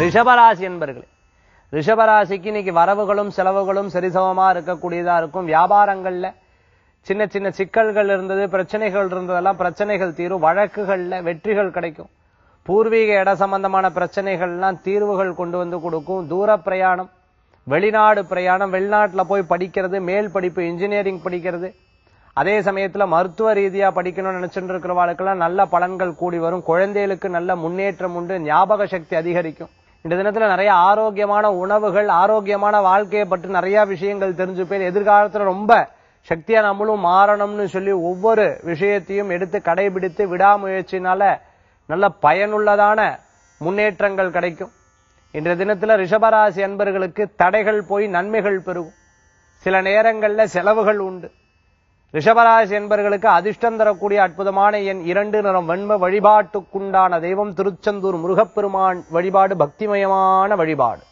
ரிஷபராசி என்பர்களே ரிஷபராசிக்கு இன்னைக்கு வரவுகளும் செலவுகளும் சரிசமமா இருக்கக்கூடியதா இருக்கும் வியாபாரங்கள்ல சின்ன சின்ன சிக்கல்கள் இருந்தது பிரச்சனைகள் இருந்ததெல்லாம் பிரச்சனைகள் தீரும் வழக்குகள்ல வெற்றிகள் கிடைக்கும் பூர்வீக இட சம்பந்தமான பிரச்சனைகள்லாம் தீர்வுகள் கொண்டு வந்து கொடுக்கும் தூர பிரயாணம் வெளிநாடு பிரயாணம் வெளிநாட்டுல போய் படிக்கிறது மேல் படிப்பு இன்ஜினியரிங் படிக்கிறது அதே சமயத்துல மருத்துவ ரீதியா படிக்கணும்னு நினைச்சுட்டு இருக்கிறவாளுக்கெல்லாம் நல்ல பலன்கள் கூடி வரும் குழந்தைகளுக்கு நல்ல முன்னேற்றம் உண்டு ஞாபக சக்தி அதிகரிக்கும் இந்த தினத்துல நிறைய ஆரோக்கியமான உணவுகள் ஆரோக்கியமான வாழ்க்கையை பற்றி நிறைய விஷயங்கள் தெரிஞ்சு பேர் எதிர்காலத்துல ரொம்ப சக்தியா நம்மளும் மாறணும்னு சொல்லி ஒவ்வொரு விஷயத்தையும் எடுத்து கடைபிடித்து விடாமுயற்சினால நல்ல பயனுள்ளதான முன்னேற்றங்கள் கிடைக்கும் இன்றைய தினத்துல ரிஷபராசி அன்பர்களுக்கு தடைகள் போய் நன்மைகள் பெருகும் சில நேரங்கள்ல செலவுகள் உண்டு ரிஷபராசி என்பர்களுக்கு அதிர்ஷ்டம் தரக்கூடிய அற்புதமான என் இரண்டு நிறம் வெண்ம வழிபாட்டுக்குண்டான தெய்வம் திருச்செந்தூர் முருகப்பெருமான் வழிபாடு பக்திமயமான வழிபாடு